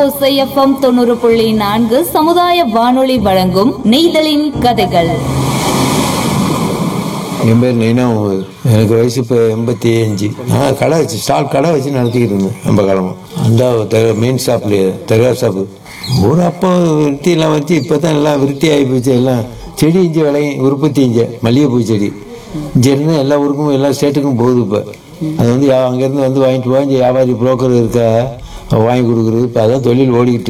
ஓசை எஃப்எம் தொண்ணூறு புள்ளி நான்கு சமுதாய வானொலி வழங்கும் நெய்தலின் கதைகள் என் பேர் நைனா முகமது எனக்கு வயசு இப்போ எண்பத்தி அஞ்சு நான் கடை வச்சு ஸ்டால் கடை வச்சு நடத்திக்கிட்டு இருந்தேன் ரொம்ப காலமாக அந்த தெரு மெயின் ஷாப்லேயே தெருவா ஷாப்பு ஒரு அப்போ விருத்தியெல்லாம் வச்சு இப்போ தான் எல்லாம் விருத்தி ஆகி போச்சு எல்லாம் செடி இஞ்சி விளையும் உற்பத்தி இஞ்ச மல்லிகைப்பூ செடி இங்கேருந்து எல்லா ஊருக்கும் எல்லா ஸ்டேட்டுக்கும் போகுது இப்போ அது வந்து யா- அங்கேருந்து வந்து வாங்கிட்டு போய் இங்கே வியாபாரி புரோக்கர் இருக்கா அவன் வாங்கி கொடுக்குறது இப்போ அதான் தொழில் ஓடிக்கிட்டு இருக்கு.